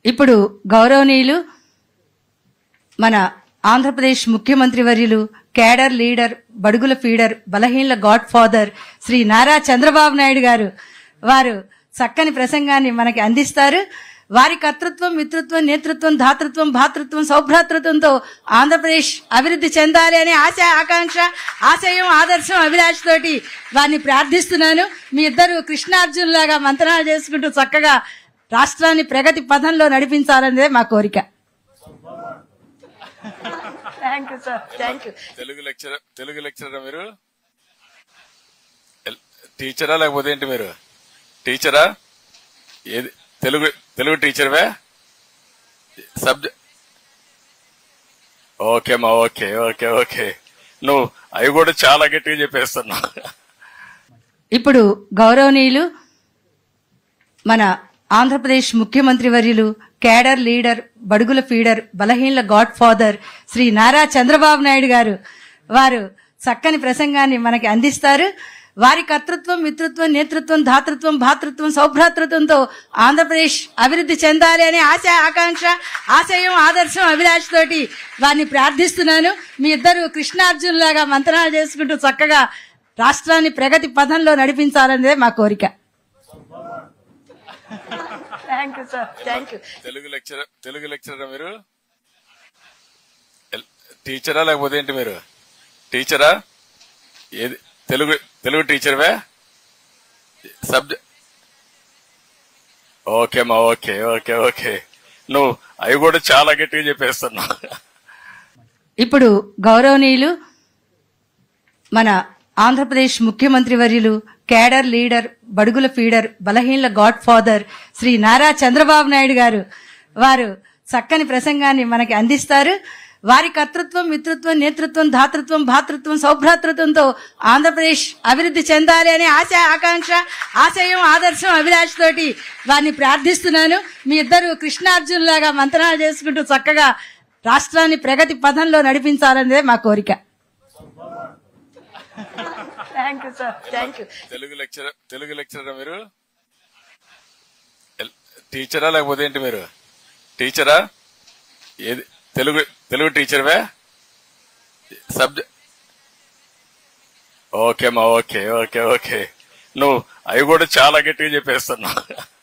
ఇప్పుడు గౌరవనీయులు మన ఆంధ్రప్రదేశ్ ముఖ్యమంత్రి వర్యులు కేడర్ లీడర్ బడుగుల feeder బలహీనల God father Shri Nara Chandrababu Naidu గారు వారు చక్కని ప్రసంగాన్ని మనకి అందిస్తారు వారి కర్తృత్వం మిత్రత్వం నేతృత్వం ధాతృత్వం భాతృత్వం సౌభ్రాతృత్వంతో ఆంధ్రప్రదేశ్ అభివృద్ధి చెందాలి అనే ఆశ ఆకాంక్ష ఆశయం ఆదర్శం అభిలాష్ తోటి వారిని ప్రార్థిస్తున్నాను మీ ఇద్దరు కృష్ణార్జునులాగా మంత్రాలు చేసుకుంటూ చక్కగా రాష్ట్రాన్ని ప్రగతి పథంలో నడిపించాలనేదే మా కోరిక thank you sir thank you Telugu lecture Telugu లెక్చరరా మీరు ఎల్- టీచరా లేకపోతే ఏంటి మీరు టీచరా ఏది తెలుగు తెలుగు టీచర్వే సబ్జెక్ట్ ఓకే మా ఓకే ఓకే ఓకే నువ్వు అవి కూడా చాలా గట్టిగా చెప్పేస్తున్నావు ఇప్పుడు గౌరవనీయులు మన ఆంధ్రప్రదేశ్ ముఖ్యమంత్రి వర్యులు కేడర్ లీడర్ బడుగుల feeder బలహీనల God father Shri Nara Chandrababu Naidu గారు వారు చక్కని ప్రసంగాన్ని మనకి అందిస్తారు వారి కర్తృత్వం మిత్రత్వం నేతృత్వం ధాతృత్వం భాతృత్వం సౌభ్రాతృత్వంతో ఆంధ్రప్రదేశ్ అభివృద్ధి చెందాలి అనే ఆశ ఆకాంక్ష ఆశయం ఆదర్శం అభిలాష్ తోటి వారిని ప్రార్థిస్తున్నాను మీ ఇద్దరు కృష్ణార్జునులాగా మంత్రాలు చేసుకుంటూ చక్కగా రాష్ట్రాన్ని ప్రగతి పథంలో నడిపించాలనేదే మా కోరిక thank you sir thank you Telugu lecture Telugu లెక్చరరా మీరు ఎల్- టీచరా లేకపోతే ఏంటి మీరు టీచరా ఏది తెలుగు తెలుగు టీచర్వే సబ్జెక్ట్ ఓకే మా ఓకే ఓకే ఓకే నువ్వు అవి కూడా చాలా గట్టిగా చెప్పేస్తున్నావు ఇప్పుడు గౌరవనీయులు మన ఆంధ్రప్రదేశ్ ముఖ్యమంత్రి వర్యులు కేడర్ లీడర్ బడుగుల feeder బలహీనల God father Shri Nara Chandrababu Naidu గారు వారు చక్కని ప్రసంగాన్ని మనకి అందిస్తారు వారి కర్తృత్వం మిత్రత్వం నేతృత్వం ధాతృత్వం భాతృత్వం సౌభ్రాతృత్వంతో ఆంధ్రప్రదేశ్ అభివృద్ధి చెందాలి అనే ఆశ ఆకాంక్ష ఆశయం ఆదర్శం అభిలాష్ తోటి వారిని ప్రార్థిస్తున్నాను మీ ఇద్దరు కృష్ణార్జునులాగా మంత్రాలు చేసుకుంటూ చక్కగా రాష్ట్రాన్ని ప్రగతి పథంలో నడిపించాలనేదే మా కోరిక thank you sir thank you Telugu lecture Telugu లెక్చరరా మీరు ఎల్- టీచరా లేకపోతే ఏంటి మీరు టీచరా ఏది తెలుగు తెలుగు టీచర్వే సబ్జెక్ట్ ఓకే మా ఓకే ఓకే ఓకే నువ్వు అవి కూడా చాలా గట్టిగా చెప్పేస్తున్నావు